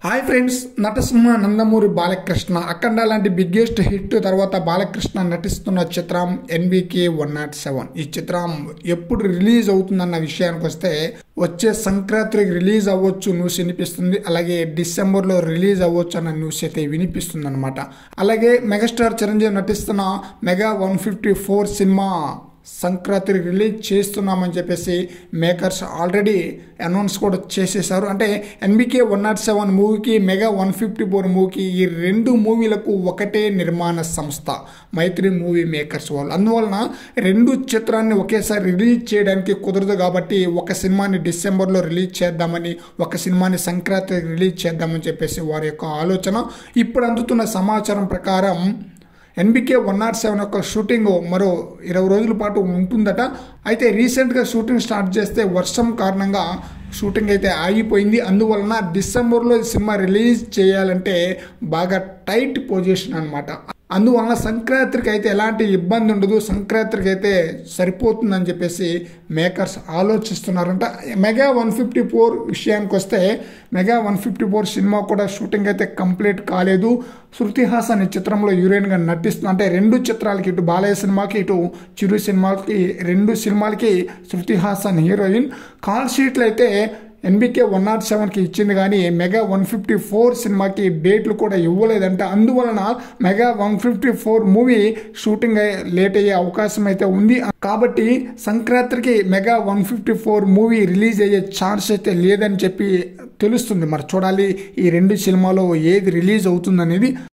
hi friends నటసింహ నందమూరి బాలకృష్ణ అఖండ లాంటి biggest hit తర్వాత బాలకృష్ణ నటిస్తున్న చిత్రం ఎన్బికే వన్ నాట్ సెవెన్ ఈ చిత్రం ఎప్పుడు రిలీజ్ అవుతుందన్న విషయానికి వస్తే వచ్చే సంక్రాంతికి రిలీజ్ అవ్వచ్చు న్యూస్ వినిపిస్తుంది అలాగే డిసెంబర్లో రిలీజ్ అవ్వచ్చు అన్న న్యూస్ అయితే వినిపిస్తుంది అనమాట అలాగే మెగాస్టార్ చిరంజీవి నటిస్తున్న mega one fifty four cinema Sankranti release చేస్తున్నామని చెప్పేసి మేకర్స్ ఆల్రెడీ అనౌన్స్ కూడా చేసేసారు అంటే ఎన్బికే వన్ నాట్ సెవెన్ మూవీకి మెగా వన్ ఫిఫ్టీ ఫోర్ మూవీకి ఈ రెండు మూవీలకు ఒకటే నిర్మాణ సంస్థ మైత్రి మూవీ మేకర్స్ వాళ్ళు అందువలన రెండు చిత్రాన్ని ఒకేసారి రిలీజ్ చేయడానికి కుదరదు కాబట్టి ఒక సినిమాని డిసెంబర్లో రిలీజ్ చేద్దామని ఒక సినిమాని సంక్రాంతి రిలీజ్ చేద్దామని చెప్పేసి వారి యొక్క ఆలోచన ఇప్పుడు అందుతున్న సమాచారం ప్రకారం ఎన్బికే వన్ నాట్ సెవెన్ యొక్క షూటింగ్ మరో ఇరవై రోజుల పాటు ఉంటుందట అయితే రీసెంట్గా షూటింగ్ స్టార్ట్ చేస్తే వర్షం కారణంగా షూటింగ్ అయితే ఆగిపోయింది అందువలన డిసెంబర్లో ఈ సినిమా రిలీజ్ చేయాలంటే బాగా టైట్ పొజిషన్ అనమాట అందువలన సంక్రాంతికి అయితే ఎలాంటి ఇబ్బంది ఉండదు సంక్రాంతికి అయితే సరిపోతుందని చెప్పేసి మేకర్స్ ఆలోచిస్తున్నారంట మెగా వన్ ఫిఫ్టీ ఫోర్ విషయానికి వస్తే mega one fifty four cinema కూడా షూటింగ్ అయితే కంప్లీట్ కాలేదు శృతి హాసన్ ఈ చిత్రంలో హీరోయిన్గా నటిస్తుంది అంటే రెండు చిత్రాలకి ఇటు బాలయ్య సినిమాకి ఇటు చిరు సినిమాకి రెండు సినిమాలకి శృతి హాసన్ హీరోయిన్ కాల్ షీట్లు అయితే ఎన్బికే వన్ నాట్ సెవెన్కి ఇచ్చింది కానీ మెగా వన్ ఫిఫ్టీ ఫోర్ సినిమాకి డేట్లు కూడా ఇవ్వలేదంట అందువలన mega one fifty four movie shooting late అయ్యే అవకాశం అయితే ఉంది కాబట్టి సంక్రాంతికి mega one fifty four movie release అయ్యే ఛాన్స్ అయితే లేదని చెప్పి తెలుస్తుంది మరి చూడాలి ఈ రెండు సినిమాలో ఏది రిలీజ్ అవుతుందనేది